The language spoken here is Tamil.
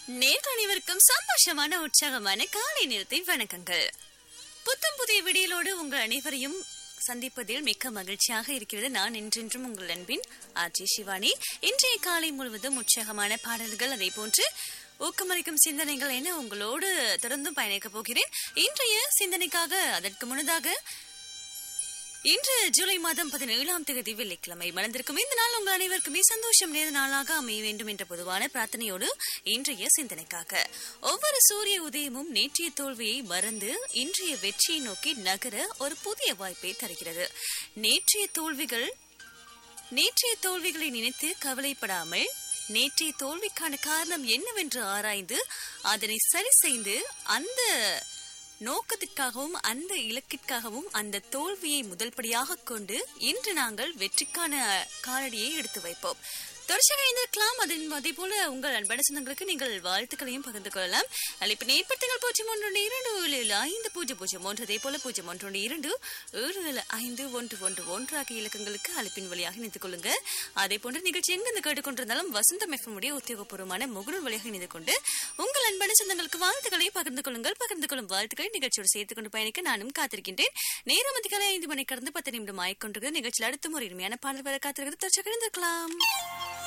நேர்கள் அனைவருக்கும் சந்தோஷமான உற்சாகமான காலை நேரத்தை வணக்கங்கள் புத்தம் புதிய விடியலோடு உங்கள் அனைவரையும் சந்திப்பதில் மிக்க மகிழ்ச்சியாக இருக்கிறது நான் என்றென்றும் உங்கள் அன்பின் ஆர்ஜி சிவானி இன்றைய காலை முழுவதும் உற்சாகமான பாடல்கள் அதே போன்று ஊக்கமளிக்கும் சிந்தனைகள் என உங்களோடு தொடர்ந்தும் பயணிக்கப் போகிறேன் இன்றைய சிந்தனைக்காக அதற்கு முன்னதாக இன்று ஜூலை மாதம் பதினேழாம் தேதி வெள்ளிக்கிழமை மலர்ந்திருக்கும் இந்த நாள் உங்கள் அனைவருக்குமே சந்தோஷம் நேர நாளாக அமைய வேண்டும் என்ற பொதுவான பிரார்த்தனையோடு இன்றைய சிந்தனைக்காக ஒவ்வொரு சூரிய உதயமும் நேற்றைய தோல்வியை மறந்து இன்றைய வெற்றியை நோக்கி நகர ஒரு புதிய வாய்ப்பை தருகிறது நேற்றைய தோல்விகள் நேற்றைய தோல்விகளை நினைத்து கவலைப்படாமல் நேற்றைய தோல்விக்கான காரணம் என்னவென்று ஆராய்ந்து அதனை சரி செய்து அந்த நோக்கத்திற்காகவும் அந்த இலக்கிற்காகவும் அந்த தோல்வியை முதல்படியாக கொண்டு இன்று நாங்கள் வெற்றிக்கான காலடியை எடுத்து வைப்போம் தொடர்ச்சியாக இணைந்திருக்கலாம் அதன் அதே போல உங்கள் அன்பான சொந்தங்களுக்கு நீங்கள் வாழ்த்துக்களையும் பகிர்ந்து கொள்ளலாம் அழைப்பு ஏற்படுத்துங்கள் பூஜ்ஜியம் ஒன்று இரண்டு ஏழு ஏழு ஐந்து பூஜ்ஜியம் பூஜ்ஜியம் ஒன்று அதே போல பூஜ்ஜியம் ஒன்று இரண்டு ஏழு ஏழு ஐந்து ஒன்று ஒன்று ஒன்று ஆகிய இலக்கங்களுக்கு அழைப்பின் வழியாக இணைத்துக் கொள்ளுங்க அதே போன்ற நிகழ்ச்சி எங்கிருந்து கேட்டுக்கொண்டிருந்தாலும் வசந்தம் எஃப்எம் உடைய உத்தியோகபூர்வமான முகநூல் வழியாக இணைந்து கொண்டு உங்கள் அன்பான சொந்தங்களுக்கு வாழ்த்துக்களை பகிர்ந்து கொள்ளுங்கள் பகிர்ந்து கொள்ளும் வாழ்த்துக்களை நிகழ்ச்சியோடு சேர்த்துக் கொண்டு பயணிக்க நானும் காத்திருக்கின்றேன் நேரம் அதிகாலை ஐந்து மணி கடந்து பத்து நிமிடம் ஆய்க்கொண்டிருக்கிறது நிகழ்ச்சியில் அடுத்த ஒரு இனிமையான பாடல் வர காத்திருக்கிறது தொடர்ச்சி இருந்திருக்கலாம்